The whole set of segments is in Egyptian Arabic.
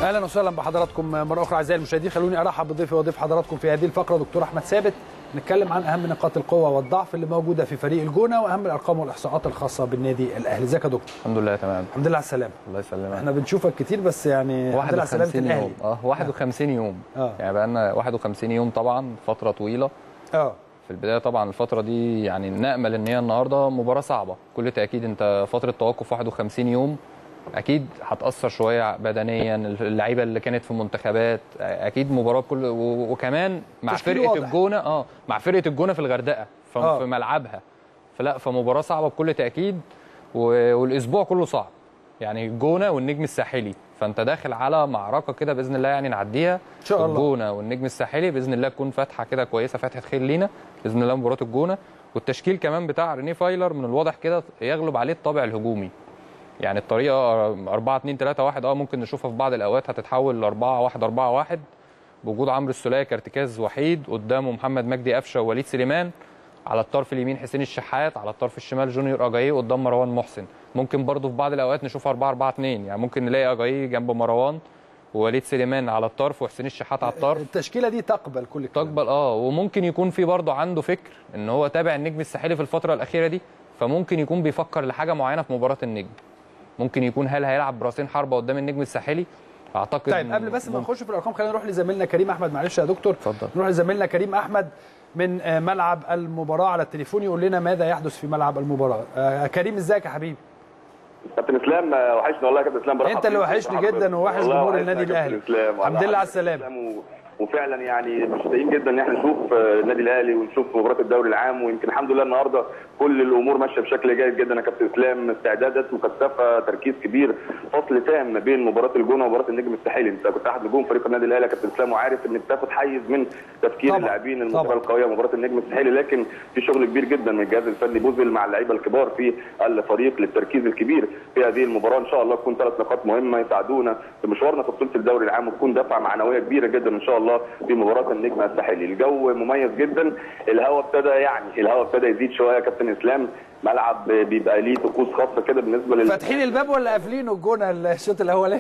اهلا وسهلا بحضراتكم مره اخرى اعزائي المشاهدين خلوني ارحب بضيفي وضيف حضراتكم في هذه الفقره دكتور احمد ثابت نتكلم عن اهم نقاط القوه والضعف اللي موجوده في فريق الجونه واهم الارقام والاحصاءات الخاصه بالنادي الاهلي ازيك يا دكتور الحمد لله تمام الحمد لله على السلامه الله يسلمك احنا بنشوفك كتير بس يعني الحمد لله على سلامه 51 الاهلي يوم اه 51 يوم آه. يعني بقى لنا 51 يوم طبعا فتره طويله اه في البدايه طبعا الفتره دي يعني نامل ان هي النهارده مباراه صعبه كل تاكيد انت فتره توقف 51 يوم اكيد هتاثر شويه بدنيا اللعيبه اللي كانت في منتخبات اكيد مباراه كل و- وكمان مع تشكيل فرقه واضح. الجونه اه مع فرقه الجونه في الغردقه ف- آه. في ملعبها فلا فمباراه صعبه بكل تاكيد و- والاسبوع كله صعب يعني الجونه والنجم الساحلي فانت داخل على معركه كده باذن الله يعني نعديها ان شاء الله الجونه والنجم الساحلي باذن الله تكون فاتحه كده كويسه فتحه خير لينا باذن الله مباراه الجونه والتشكيل كمان بتاع ريني فايلر من الواضح كده يغلب عليه الطابع الهجومي يعني الطريقه 4 2 3 1 اه ممكن نشوفها في بعض الاوقات هتتحول ل 4 1 4 1 بوجود عمرو السوليه كارتكاز وحيد قدامه محمد مجدي قفشه ووليد سليمان على الطرف اليمين حسين الشحات على الطرف الشمال جونيور اجاييه قدام مروان محسن ممكن برضه في بعض الاوقات نشوف 4 4 2 يعني ممكن نلاقي اجاييه جنب مروان ووليد سليمان على الطرف وحسين الشحات على الطرف التشكيله دي تقبل كل الكلام تقبل اه وممكن يكون في برضه عنده فكر ان هو تابع النجم الساحلي في الفتره الاخيره دي فممكن يكون بيفكر لحاجه معينه في مباراه النجم ممكن يكون هل هيلعب براسين حربه قدام النجم الساحلي اعتقد طيب قبل بس ما نخش في الارقام خلينا نروح لزميلنا كريم احمد معلش يا دكتور اتفضل. نروح لزميلنا كريم احمد من آه، ملعب المباراه على التليفون يقول لنا ماذا يحدث في ملعب المباراه آه، كريم ازيك يا حبيبي كابتن اسلام آه، وحشني والله يا كابتن اسلام برحب انت اللي بيك وحشني وبرحب جدا بيك. ووحش والله جمهور وحشنا النادي يا كابتن الأهلي. اسلام الحمد لله على وحشنا يا السلامة. كابتن اسلام و- وفعلا يعني مشتاقين جدا ان احنا نشوف آه، النادي الاهلي ونشوف مباراه الدوري العام ويمكن الحمد لله النهارده كل الامور ماشيه بشكل جيد جدا يا كابتن اسلام استعدادات مكثفه تركيز كبير فصل تام ما بين مباراه الجونه ومباراه النجم الساحلي انت كنت احد نجوم فريق النادي الاهلي يا كابتن اسلام وعارف انك تاخد حيز من تفكير طبعاً، اللاعبين طبعاً. المباراه القويه مباراه النجم الساحلي لكن في شغل كبير جدا من الجهاز الفني بوزل مع اللعيبه الكبار في الفريق للتركيز الكبير في هذه المباراه ان شاء الله تكون ثلاث نقاط مهمه يساعدونا في مشوارنا في بطوله الدوري العام وتكون دفعه معنويه كبيره جدا ان شاء الله في مباراه النجم الساحلي الجو مميز جدا الهواء ابتدى يعني الهواء ابتدى يزيد شويه يا كابتن اسلام ملعب بيبقى ليه طقوس خاصه كده بالنسبه لل فاتحين الباب ولا قافلينه الجونه الشوط الاولاني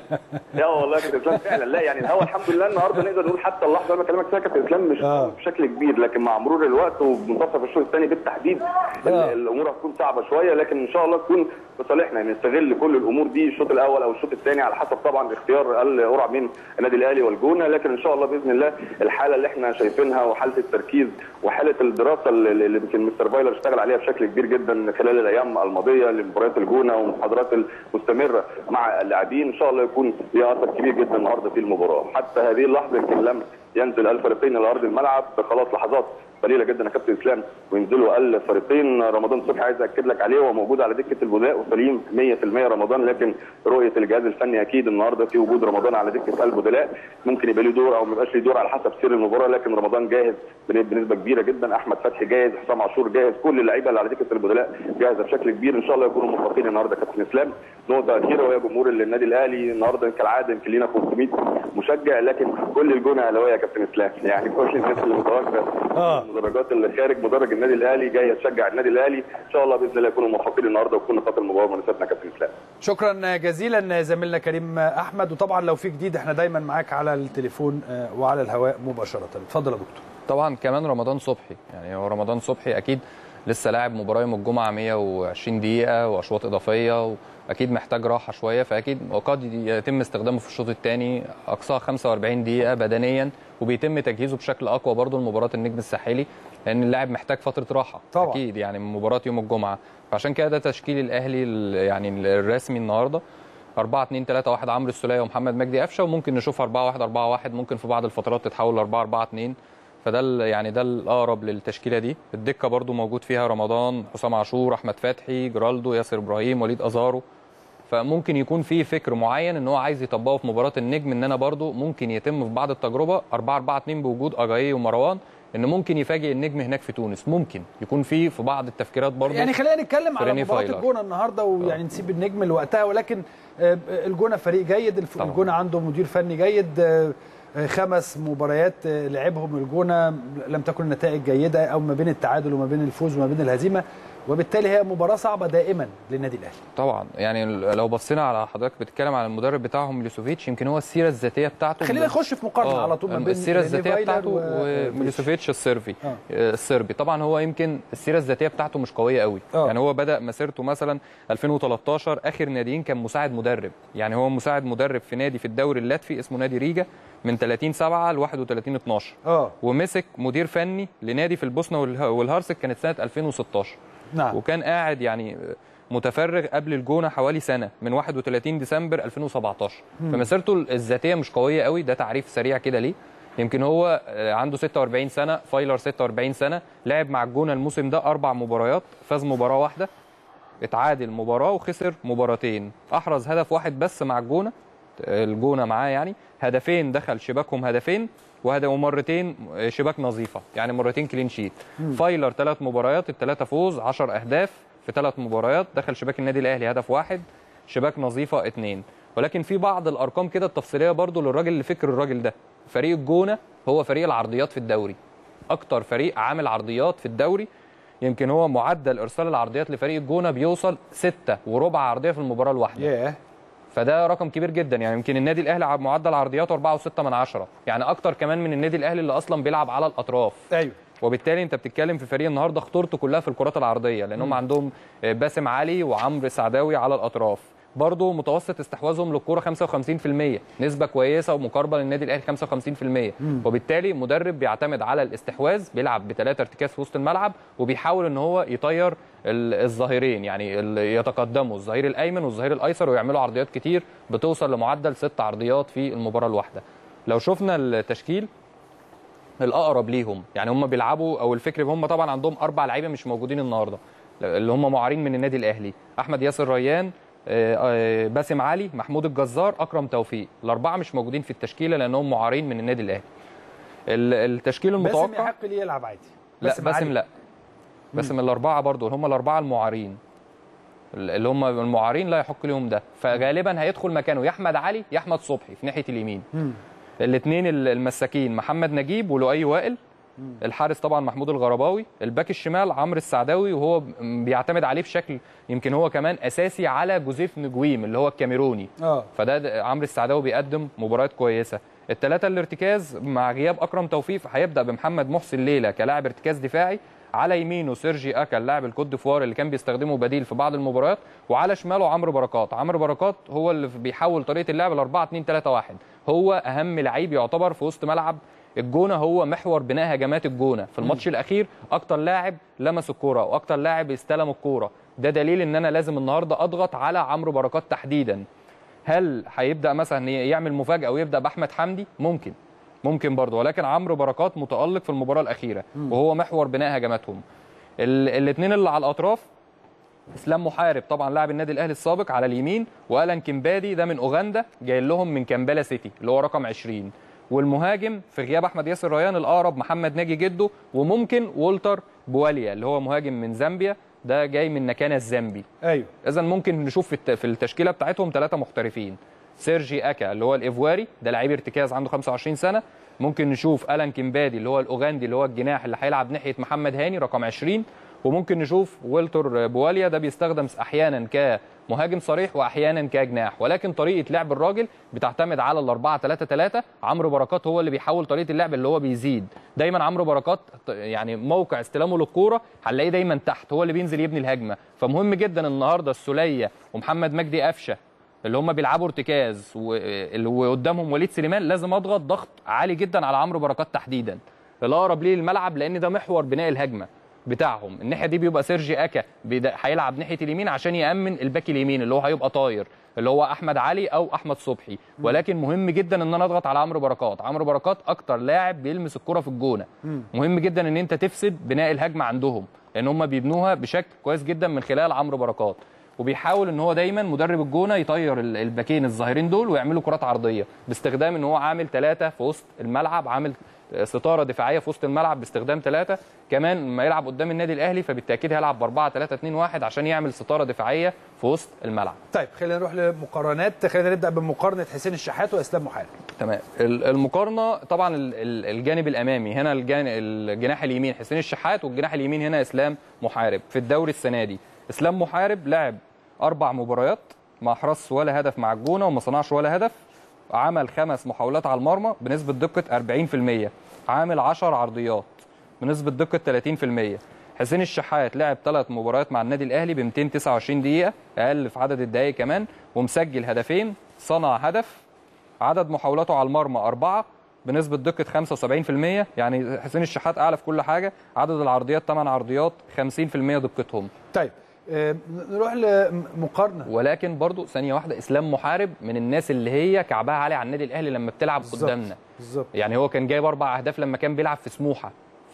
لا والله يا كابتن اسلام فعلا لا يعني الهوا الحمد لله النهارده نقدر نقول حتى اللحظه اللي انا بكلمك فيها يا كابتن اسلام مش آه. بشكل كبير لكن مع مرور الوقت ومنتصف الشوط الثاني بالتحديد ال- آه. الامور هتكون صعبه شويه لكن ان شاء الله تكون في صالحنا يعني نستغل كل الامور دي الشوط الاول او الشوط الثاني على حسب طبعا اختيار القرعه من النادي الاهلي والجونه لكن ان شاء الله باذن الله الحاله اللي احنا شايفينها وحاله التركيز وحاله الدراسه اللي اللي يمكن مستر فايلر اشتغل عليها بشكل كبير جدا خلال الايام الماضيه لمباريات الجونه والمحاضرات المستمره مع اللاعبين ان شاء الله يكون ليها اثر كبير جدا النهارده في المباراه حتى هذه اللحظه يمكن لم ينزل الفريقين الى ارض الملعب خلاص لحظات قليله جدا يا كابتن اسلام وينزلوا الفريقين رمضان صبحي عايز اكد لك عليه هو موجود على دكه البدلاء وسليم 100% رمضان لكن رؤيه الجهاز الفني اكيد النهارده في وجود رمضان على دكه البدلاء ممكن يبقى له دور او ما يبقاش له دور على حسب سير المباراه لكن رمضان جاهز بنسبه كبيره جدا احمد فتحي جاهز حسام عاشور جاهز كل اللعيبه اللي على دكه البدلاء جاهزه بشكل كبير ان شاء الله يكونوا موفقين النهارده يا كابتن اسلام نقطه اخيره وهي جمهور النادي الاهلي النهارده كالعاده يمكن لينا 500 مشجع لكن كل الجونه اهلاويه يا كابتن اسلام يعني كل الناس اللي متواجده آه. المدرجات اللي خارج مدرج النادي الاهلي جايه تشجع النادي الاهلي ان شاء الله باذن الله يكونوا موفقين النهارده وتكون نقاط المباراه مناسبتنا يا كابتن اسلام شكرا جزيلا زميلنا كريم احمد وطبعا لو في جديد احنا دايما معاك على التليفون آه، وعلى الهواء مباشره اتفضل يا دكتور طبعا كمان رمضان صبحي يعني هو رمضان صبحي اكيد لسه لاعب مباراه يوم الجمعه 120 دقيقه واشواط اضافيه واكيد محتاج راحه شويه فاكيد وقد يتم استخدامه في الشوط الثاني اقصاها 45 دقيقه بدنيا وبيتم تجهيزه بشكل اقوى برضه لمباراه النجم الساحلي لان اللاعب محتاج فتره راحه طبعاً. اكيد يعني من مباراه يوم الجمعه فعشان كده ده تشكيل الاهلي ال- يعني الرسمي النهارده 4 2 3 1 عمرو السوليه ومحمد مجدي قفشه وممكن نشوف 4 1 4 1 ممكن في بعض الفترات تتحول ل 4 4 2 فده ال- يعني ده الاقرب للتشكيله دي الدكه برضو موجود فيها رمضان حسام عاشور احمد فتحي جرالدو ياسر ابراهيم وليد ازارو فممكن يكون في فكر معين ان هو عايز يطبقه في مباراه النجم ان انا برضو ممكن يتم في بعض التجربه 4 4 2 بوجود اجاييه ومروان ان ممكن يفاجئ النجم هناك في تونس ممكن يكون في في بعض التفكيرات برضو يعني خلينا نتكلم على فريني مباراه فايلر. الجونه النهارده ويعني نسيب النجم لوقتها ولكن آه، الجونه فريق جيد الف- طبعاً. الجونه عنده مدير فني جيد آه، آه، خمس مباريات آه، لعبهم الجونه لم تكن النتائج جيده او ما بين التعادل وما بين الفوز وما بين الهزيمه وبالتالي هي مباراه صعبه دائما للنادي الاهلي طبعا يعني لو بصينا على حضرتك بتتكلم على المدرب بتاعهم ميليسوفيتش يمكن هو السيره الذاتيه بتاعته خلينا نخش في مقارنه آه، على طول ما بين السيره الذاتيه ريني بتاعته فايلر وميليسوفيتش الصربي آه. آه. الصربي طبعا هو يمكن السيره الذاتيه بتاعته مش قويه قوي آه. يعني هو بدا مسيرته مثلا 2013 اخر ناديين كان مساعد مدرب يعني هو مساعد مدرب في نادي في الدوري اللاتفي اسمه نادي ريجا من 30 7 ل 31 12 اه ومسك مدير فني لنادي في البوسنه والها- والهرسك كانت سنه 2016 نعم وكان قاعد يعني متفرغ قبل الجونه حوالي سنه من 31 ديسمبر 2017 فمسيرته الذاتيه مش قويه قوي ده تعريف سريع كده ليه يمكن هو آه، عنده 46 سنه فايلر 46 سنه لعب مع الجونه الموسم ده اربع مباريات فاز مباراه واحده اتعادل مباراه وخسر مباراتين احرز هدف واحد بس مع الجونه الجونه معاه يعني هدفين دخل شباكهم هدفين وهدف ومرتين شباك نظيفه يعني مرتين كلين شيت فايلر ثلاث مباريات الثلاثه فوز 10 اهداف في ثلاث مباريات دخل شباك النادي الاهلي هدف واحد شباك نظيفه اثنين ولكن في بعض الارقام كده التفصيليه برضو للراجل اللي فكر الراجل ده فريق الجونه هو فريق العرضيات في الدوري اكتر فريق عامل عرضيات في الدوري يمكن هو معدل ارسال العرضيات لفريق الجونه بيوصل ستة وربع عرضيه في المباراه الواحده ياه فده رقم كبير جدا يعني يمكن النادي الاهلي ع- معدل عرضياته 4.6 من عشرة يعني اكتر كمان من النادي الاهلي اللي اصلا بيلعب على الاطراف ايوه وبالتالي انت بتتكلم في فريق النهارده خطورته كلها في الكرات العرضيه لان هم عندهم آه، باسم علي وعمرو سعداوي على الاطراف برضه متوسط استحواذهم للكوره 55% نسبه كويسه ومقاربه للنادي الاهلي 55% وبالتالي مدرب بيعتمد على الاستحواذ بيلعب بثلاثه ارتكاز في وسط الملعب وبيحاول ان هو يطير ال- الظهيرين يعني ال- يتقدموا الظهير الايمن والظهير الايسر ويعملوا عرضيات كتير بتوصل لمعدل ست عرضيات في المباراه الواحده لو شفنا التشكيل الاقرب ليهم يعني هم بيلعبوا او الفكر هم طبعا عندهم اربع لعيبه مش موجودين النهارده اللي هم معارين من النادي الاهلي احمد ياسر ريان آه، آه، باسم علي محمود الجزار اكرم توفيق الاربعه مش موجودين في التشكيله لانهم معارين من النادي الاهلي ال- التشكيل باسم المتوقع يحق ليه يلعب عادي لا باسم علي. لا باسم الاربعه برضو هم الاربعه المعارين اللي هم المعارين لا يحق لهم ده فغالبا هيدخل مكانه يا احمد علي يا احمد صبحي في ناحيه اليمين مم. الاثنين المساكين محمد نجيب ولؤي وائل الحارس طبعا محمود الغرباوي الباك الشمال عمرو السعداوي وهو بيعتمد عليه بشكل يمكن هو كمان اساسي على جوزيف نجويم اللي هو الكاميروني اه فده ده عمرو السعداوي بيقدم مباريات كويسه الثلاثه الارتكاز مع غياب اكرم توفيق هيبدا بمحمد محسن ليلى كلاعب ارتكاز دفاعي على يمينه سيرجي اكا اللاعب الكوت ديفوار اللي كان بيستخدمه بديل في بعض المباريات وعلى شماله عمرو بركات عمرو بركات هو اللي بيحول طريقه اللعب ل 4 2 3 1 هو اهم لعيب يعتبر في وسط ملعب الجونه هو محور بناء هجمات الجونه في الماتش الاخير اكتر لاعب لمس الكوره واكتر لاعب استلم الكوره ده دليل ان انا لازم النهارده اضغط على عمرو بركات تحديدا هل هيبدا مثلا يعمل مفاجاه ويبدا باحمد حمدي ممكن ممكن برضه ولكن عمرو بركات متالق في المباراه الاخيره وهو محور بناء هجماتهم الاثنين اللي على الاطراف اسلام محارب طبعا لاعب النادي الاهلي السابق على اليمين والان كيمبادي ده من اوغندا جاي لهم من كامبالا سيتي اللي هو رقم 20 والمهاجم في غياب احمد ياسر ريان الاقرب محمد ناجي جده وممكن وولتر بواليا اللي هو مهاجم من زامبيا ده جاي من نكانا الزامبي ايوه اذا ممكن نشوف في الت- في التشكيله بتاعتهم ثلاثه محترفين سيرجي اكا اللي هو الايفواري ده لعيب ارتكاز عنده 25 سنه ممكن نشوف الان كيمبادي اللي هو الاوغندي اللي هو الجناح اللي هيلعب ناحيه محمد هاني رقم 20 وممكن نشوف ويلتر بواليا ده بيستخدم احيانا كمهاجم صريح واحيانا كجناح ولكن طريقه لعب الراجل بتعتمد على الأربعة 3 3 عمرو بركات هو اللي بيحول طريقه اللعب اللي هو بيزيد دايما عمرو بركات يعني موقع استلامه للكوره هنلاقيه دايما تحت هو اللي بينزل يبني الهجمه فمهم جدا النهارده السوليه ومحمد مجدي قفشه اللي هم بيلعبوا ارتكاز و- وقدامهم وليد سليمان لازم اضغط ضغط عالي جدا على عمرو بركات تحديدا الاقرب ليه الملعب لان ده محور بناء الهجمه بتاعهم الناحيه دي بيبقى سيرجي اكا بيد- هيلعب ناحيه اليمين عشان يامن الباك اليمين اللي هو هيبقى طاير اللي هو احمد علي او احمد صبحي ولكن مهم جدا ان انا اضغط على عمرو بركات عمرو بركات اكتر لاعب بيلمس الكره في الجونه مهم جدا ان انت تفسد بناء الهجمه عندهم لان هم بيبنوها بشكل كويس جدا من خلال عمرو بركات وبيحاول ان هو دايما مدرب الجونه يطير ال- الباكين الظاهرين دول ويعملوا كرات عرضيه باستخدام ان هو عامل ثلاثه في وسط الملعب عامل ستاره دفاعيه في وسط الملعب باستخدام ثلاثه كمان ما يلعب قدام النادي الاهلي فبالتاكيد هيلعب ب 4 3 2 1 عشان يعمل ستاره دفاعيه في وسط الملعب طيب خلينا نروح لمقارنات خلينا نبدا بمقارنه حسين الشحات واسلام محارب تمام ال- المقارنه طبعا ال- ال- الجانب الامامي هنا الجان- الجناح اليمين حسين الشحات والجناح اليمين هنا اسلام محارب في الدوري السنه دي اسلام محارب لعب اربع مباريات ما حرص ولا هدف مع الجونه وما صنعش ولا هدف عمل خمس محاولات على المرمى بنسبه دقه 40% عامل 10 عرضيات بنسبه دقه 30% حسين الشحات لعب ثلاث مباريات مع النادي الاهلي ب 229 دقيقه اقل في عدد الدقائق كمان ومسجل هدفين صنع هدف عدد محاولاته على المرمى أربعة بنسبة دقة 75% يعني حسين الشحات أعلى في كل حاجة عدد العرضيات 8 عرضيات 50% دقتهم طيب آه، نروح لمقارنه ولكن برضو ثانية واحدة إسلام محارب من الناس اللي هي كعبها عالي على النادي الأهلي لما بتلعب بالظبط. قدامنا بالظبط يعني هو كان جايب أربع أهداف لما كان بيلعب في سموحة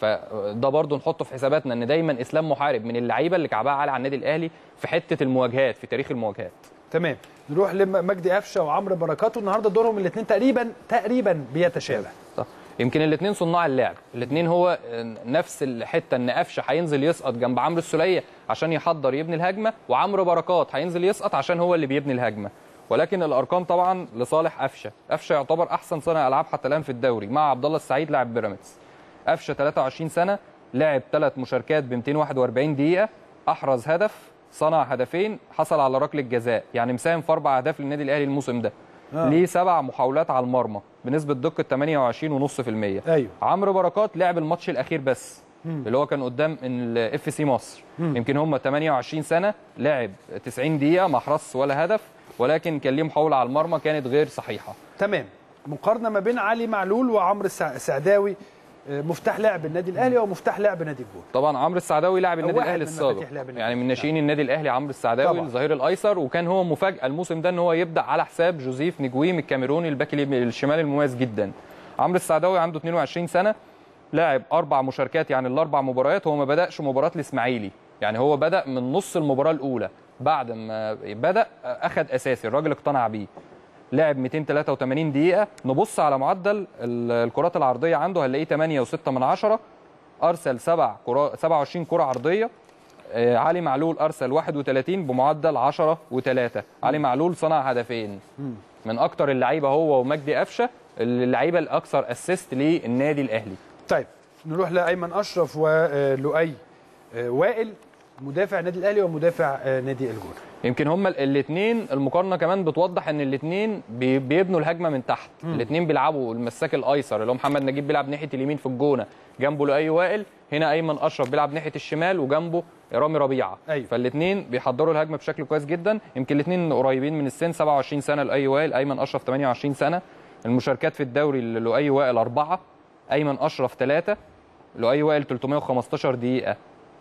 فده برضو نحطه في حساباتنا ان دايما اسلام محارب من اللعيبه اللي كعبها عالي على النادي الاهلي في حته المواجهات في تاريخ المواجهات تمام نروح لمجدي قفشه وعمرو بركات النهارده دورهم الاثنين تقريبا تقريبا بيتشابه صح يمكن الاثنين صناع اللعب الاثنين هو نفس الحته ان قفشه هينزل يسقط جنب عمرو السوليه عشان يحضر يبني الهجمه وعمرو بركات هينزل يسقط عشان هو اللي بيبني الهجمه ولكن الارقام طبعا لصالح قفشه قفشه يعتبر احسن صانع العاب حتى الان في الدوري مع عبد الله السعيد لاعب بيراميدز قفشه 23 سنه لعب ثلاث مشاركات ب 241 دقيقه احرز هدف صنع هدفين حصل على ركله جزاء يعني مساهم في اربع اهداف للنادي الاهلي الموسم ده آه. ليه سبع محاولات على المرمى بنسبه دقه 28.5% ايوه عمرو بركات لعب الماتش الاخير بس اللي هو كان قدام الاف سي مصر يمكن هم 28 سنه لعب 90 دقيقه ما حرص ولا هدف ولكن كان ليه محاوله على المرمى كانت غير صحيحه تمام مقارنه ما بين علي معلول وعمرو السع- السعداوي آه، مفتاح لعب النادي الاهلي ومفتاح لعب نادي الجول طبعا عمرو السعداوي لاعب النادي واحد الاهلي من السابق مفاتيح لعب النادي يعني من ناشئين النادي الاهلي عمرو السعداوي طبعا. الظهير الايسر وكان هو مفاجاه الموسم ده ان هو يبدا على حساب جوزيف نجويم الكاميروني الباك اليمين- الشمال المميز جدا عمرو السعداوي عنده 22 سنه لاعب اربع مشاركات يعني الاربع مباريات هو ما بداش مباراه الاسماعيلي يعني هو بدا من نص المباراه الاولى بعد ما بدا اخذ اساسي الراجل اقتنع بيه لعب 283 دقيقة نبص على معدل ال- الكرات العرضية عنده هنلاقيه 8 و6 من عشرة أرسل سبع كرة 27 كرة عرضية آه، علي معلول أرسل 31 بمعدل 10 و3 علي معلول صنع هدفين من أكتر اللعيبة هو ومجدي قفشة اللعيبة الأكثر أسيست للنادي الأهلي طيب نروح لايمن اشرف ولؤي آه، وائل مدافع النادي الاهلي ومدافع آه، نادي الجول يمكن هما الاثنين المقارنه كمان بتوضح ان الاثنين بيبنوا الهجمه من تحت الاثنين بيلعبوا المساك الايسر اللي هو محمد نجيب بيلعب ناحيه اليمين في الجونه جنبه لؤي وائل هنا ايمن اشرف بيلعب ناحيه الشمال وجنبه رامي ربيعه أيوة. فالاثنين بيحضروا الهجمه بشكل كويس جدا يمكن الاثنين قريبين من السن 27 سنه لؤي وائل ايمن اشرف 28 سنه المشاركات في الدوري لؤي وائل اربعه ايمن اشرف ثلاثه لؤي وائل 315 دقيقه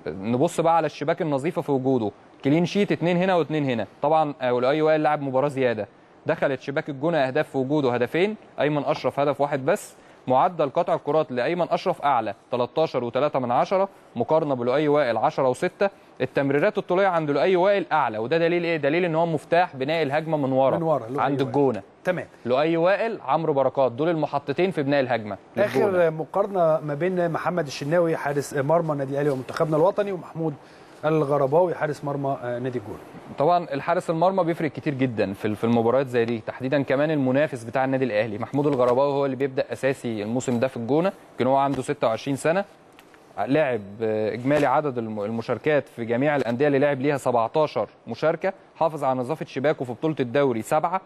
نبص بقى على الشباك النظيفه في وجوده كلين شيت اتنين هنا واتنين هنا طبعا آه، لؤي وائل لعب مباراه زياده دخلت شباك الجونه اهداف في وجوده هدفين ايمن اشرف هدف واحد بس معدل قطع الكرات لايمن اشرف اعلى 13 و3 من عشرة مقارنه بلؤي وائل 10 و6 التمريرات الطوليه عند لؤي وائل اعلى وده دليل ايه دليل ان هو مفتاح بناء الهجمه من ورا من ورا، لؤي عند وائل. الجونه تمام لؤي وائل عمرو بركات دول المحطتين في بناء الهجمه للجونة. اخر مقارنه ما بين محمد الشناوي حارس مرمى النادي الاهلي ومنتخبنا الوطني ومحمود الغرباوي حارس مرمى آه، نادي الجول طبعا الحارس المرمى بيفرق كتير جدا في في المباريات زي دي تحديدا كمان المنافس بتاع النادي الاهلي محمود الغرباوي هو اللي بيبدا اساسي الموسم ده في الجونه يمكن هو عنده 26 سنه لعب آه، اجمالي عدد الم- المشاركات في جميع الانديه اللي لعب ليها 17 مشاركه حافظ على نظافه شباكه في بطوله الدوري سبعه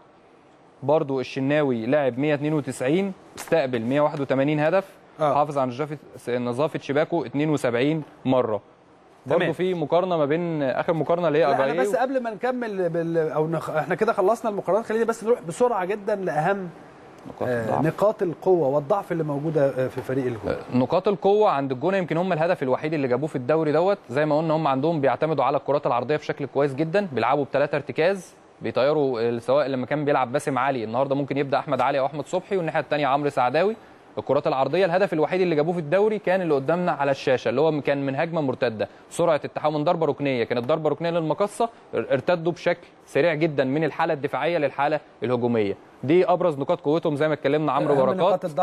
برضو الشناوي لعب 192 استقبل 181 هدف آه. حافظ على نظافه نظافه شباكه 72 مره تمام. برضو في مقارنه ما بين اخر مقارنه اللي هي لا انا أجاييه بس قبل ما نكمل بال... او نخ... احنا كده خلصنا المقارنات خلينا بس نروح بسرعه جدا لاهم نقاط آه، الضعف. نقاط القوه والضعف اللي موجوده آه، في فريق الجول نقاط القوه عند الجونه يمكن هم الهدف الوحيد اللي جابوه في الدوري دوت زي ما قلنا هم عندهم بيعتمدوا على الكرات العرضيه بشكل كويس جدا بيلعبوا بثلاثه ارتكاز بيطيروا ال- سواء لما كان بيلعب باسم علي النهارده ممكن يبدا احمد علي او احمد صبحي والناحيه الثانيه عمرو سعداوي الكرات العرضيه الهدف الوحيد اللي جابوه في الدوري كان اللي قدامنا على الشاشه اللي هو كان من هجمه مرتده سرعه التحول من ضربه ركنيه كانت ضربه ركنيه للمقصه ار- ارتدوا بشكل سريع جدا من الحاله الدفاعيه للحاله الهجوميه دي ابرز نقاط قوتهم زي ما اتكلمنا عمرو أهم بركات نقاط الضعف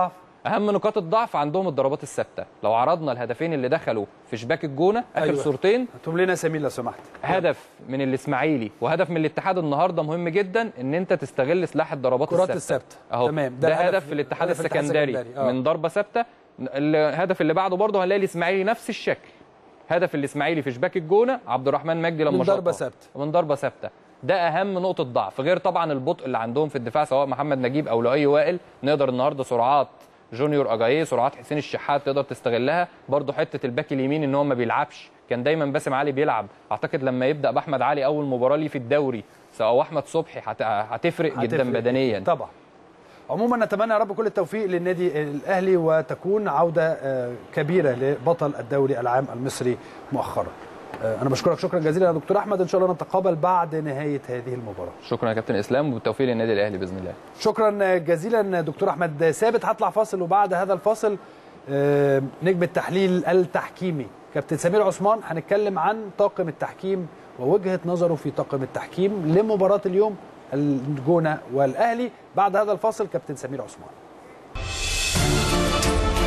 اهم نقاط الضعف عندهم الضربات الثابته لو عرضنا الهدفين اللي دخلوا في شباك الجونه اخر أيوة. صورتين هاتهم لنا سمير لو سمحت هدف من الاسماعيلي وهدف من الاتحاد النهارده مهم جدا ان انت تستغل سلاح الضربات الكرات الثابته الثابته اهو تمام ده, هدف في الاتحاد هدف الاتحاد السكندري السكندري. آه. من ضربه ثابته الهدف اللي بعده برضه هنلاقي الاسماعيلي نفس الشكل هدف الاسماعيلي في شباك الجونه عبد الرحمن مجدي لما من ضربة شاطها. ثابتة. من ضربه ثابته ده اهم نقطه ضعف غير طبعا البطء اللي عندهم في الدفاع سواء محمد نجيب او لؤي وائل نقدر النهارده سرعات جونيور اجاييه سرعات حسين الشحات تقدر تستغلها برضه حته الباك اليمين ان هو ما بيلعبش كان دايما باسم علي بيلعب اعتقد لما يبدا باحمد علي اول مباراه ليه في الدوري سواء احمد صبحي هت- هتفرق جدا هتفرق. بدنيا طبعا عموما نتمنى يا رب كل التوفيق للنادي الاهلي وتكون عوده آه، كبيره لبطل الدوري العام المصري مؤخرا آه، انا بشكرك شكرا جزيلا يا دكتور احمد ان شاء الله نتقابل بعد نهايه هذه المباراه شكرا يا كابتن اسلام وبالتوفيق للنادي الاهلي باذن الله شكرا جزيلا دكتور احمد ثابت هطلع فاصل وبعد هذا الفاصل آه، نجم التحليل التحكيمي كابتن سمير عثمان هنتكلم عن طاقم التحكيم ووجهه نظره في طاقم التحكيم لمباراه اليوم الجونه والاهلي بعد هذا الفاصل كابتن سمير عثمان